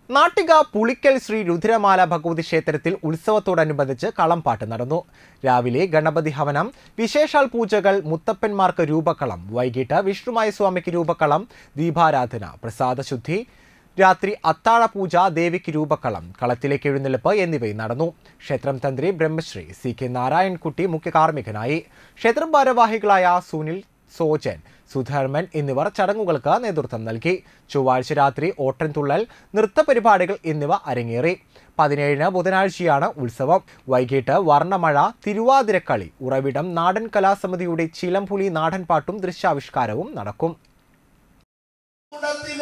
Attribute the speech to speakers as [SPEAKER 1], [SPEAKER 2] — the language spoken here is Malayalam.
[SPEAKER 1] നാട്ടിക പുളിക്കൽ ശ്രീ രുദ്രമാല ഭഗവതി ക്ഷേത്രത്തിൽ ഉത്സവത്തോടനുബന്ധിച്ച് കളംപാട്ട് നടന്നു രാവിലെ ഗണപതി ഹവനം വിശേഷാൽ പൂജകൾ മുത്തപ്പന്മാർക്ക് രൂപക്കളം വൈകിട്ട് വിഷ്ണുമായ സ്വാമിക്ക് രൂപക്കളം ദീപാരാധന പ്രസാദശുദ്ധി രാത്രി അത്താഴ പൂജ ദേവിക്ക് രൂപക്കളം കളത്തിലേക്ക് എഴുന്നള്ളിപ്പ് എന്നിവയും നടന്നു ക്ഷേത്രം തന്ത്രി ബ്രഹ്മശ്രീ സി കെ നാരായൺകുട്ടി മുഖ്യ കാർമ്മികനായി ക്ഷേത്രം ഭാരവാഹികളായ സുനിൽ സോജൻ സുധർമ്മൻ എന്നിവർ ചടങ്ങുകൾക്ക് നേതൃത്വം നൽകി ചൊവ്വാഴ്ച രാത്രി ഓട്ടൻതുള്ളൽ നൃത്തപരിപാടികൾ എന്നിവ അരങ്ങേറി പതിനേഴിന് ബുധനാഴ്ചയാണ് ഉത്സവം വൈകിട്ട് വർണ്ണമഴ തിരുവാതിരക്കളി ഉറവിടം നാടൻ കലാസമിതിയുടെ ചിലമ്പുലി നാടൻപാട്ടും ദൃശ്യാവിഷ്കാരവും നടക്കും
[SPEAKER 2] ഉണർത്തി